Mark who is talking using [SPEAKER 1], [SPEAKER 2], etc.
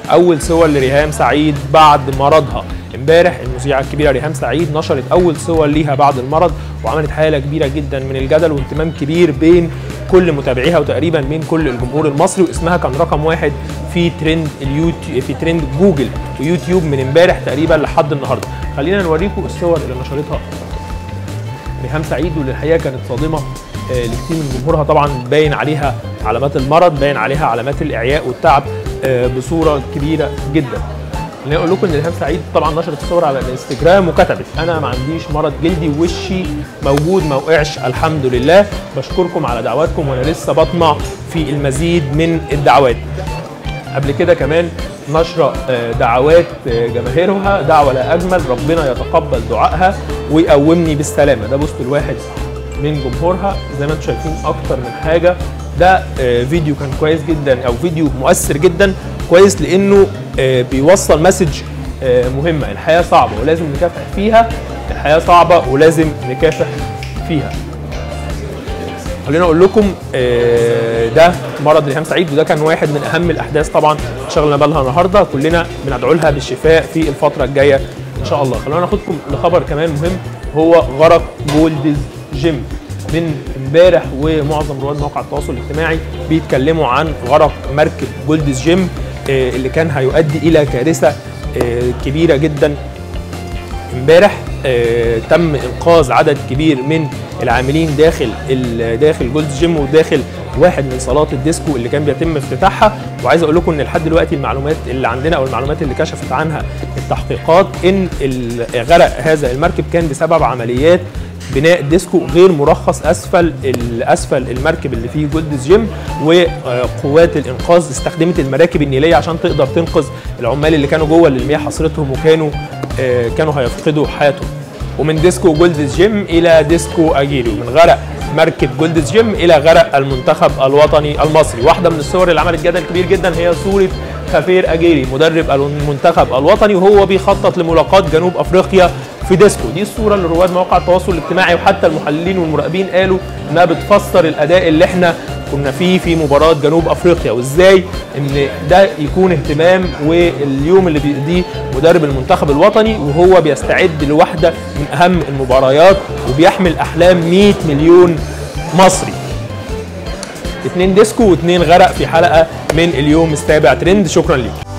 [SPEAKER 1] اول صور لريهام سعيد بعد مرضها امبارح المذيعه الكبيره ريهام سعيد نشرت اول صور ليها بعد المرض وعملت حاله كبيره جدا من الجدل واهتمام كبير بين كل متابعيها وتقريبا بين كل الجمهور المصري واسمها كان رقم واحد في ترند اليوتيوب في ترند جوجل ويوتيوب من امبارح تقريبا لحد النهارده خلينا نوريكم الصور اللي نشرتها ريهام سعيد واللي الحقيقه كانت صادمه آه، لكتير من جمهورها طبعا باين عليها علامات المرض باين عليها علامات الاعياء والتعب آه، بصوره كبيره جدا خليني اقول لكم ان ريهام سعيد طبعا نشرت الصور على الانستجرام وكتبت انا ما عنديش مرض جلدي ووشي موجود ما وقعش الحمد لله بشكركم على دعواتكم وانا لسه بطمع في المزيد من الدعوات قبل كده كمان نشرة آه، دعوات آه، جماهيرها دعوة لا أجمل ربنا يتقبل دعائها ويقومني بالسلامة ده بوست الواحد من جمهورها زي ما انتم شايفين أكتر من حاجة ده آه، فيديو كان كويس جدا أو فيديو مؤثر جدا كويس لأنه آه، بيوصل مسج آه، مهمة الحياة صعبة ولازم نكافح فيها الحياة صعبة ولازم نكافح فيها خلينا اقول لكم آه، ده مرض ريهام سعيد وده كان واحد من اهم الاحداث طبعا شغلنا بالها النهارده كلنا بندعو لها بالشفاء في الفتره الجايه ان شاء الله خلونا ناخدكم لخبر كمان مهم هو غرق جولدز جيم من امبارح ومعظم رواد مواقع التواصل الاجتماعي بيتكلموا عن غرق مركب جولدز جيم آه، اللي كان هيؤدي الى كارثه آه، كبيره جدا امبارح آه، تم انقاذ عدد كبير من العاملين داخل ال- داخل جولد جيم وداخل واحد من صالات الديسكو اللي كان بيتم افتتاحها وعايز اقول لكم ان لحد دلوقتي المعلومات اللي عندنا او المعلومات اللي كشفت عنها التحقيقات ان ال- غرق هذا المركب كان بسبب عمليات بناء ديسكو غير مرخص اسفل ال- اسفل المركب اللي فيه جولدز جيم وقوات الانقاذ استخدمت المراكب النيليه عشان تقدر تنقذ العمال اللي كانوا جوه اللي المياه حصرتهم وكانوا آه، كانوا هيفقدوا حياتهم ومن ديسكو جولدز جيم الى ديسكو اجيري ومن غرق مركب جولدز جيم الى غرق المنتخب الوطني المصري واحده من الصور اللي عملت جدل كبير جدا هي صوره خفير اجيري مدرب المنتخب الوطني وهو بيخطط لملاقاه جنوب افريقيا في ديسكو دي الصوره اللي رواد مواقع التواصل الاجتماعي وحتى المحللين والمراقبين قالوا انها بتفسر الاداء اللي احنا كنا فيه في مباراه جنوب افريقيا وازاي ان ده يكون اهتمام واليوم اللي بيقضيه مدرب المنتخب الوطني وهو بيستعد لواحده من اهم المباريات وبيحمل احلام 100 مليون مصري اتنين ديسكو واتنين غرق في حلقه من اليوم السابع ترند شكرا ليكم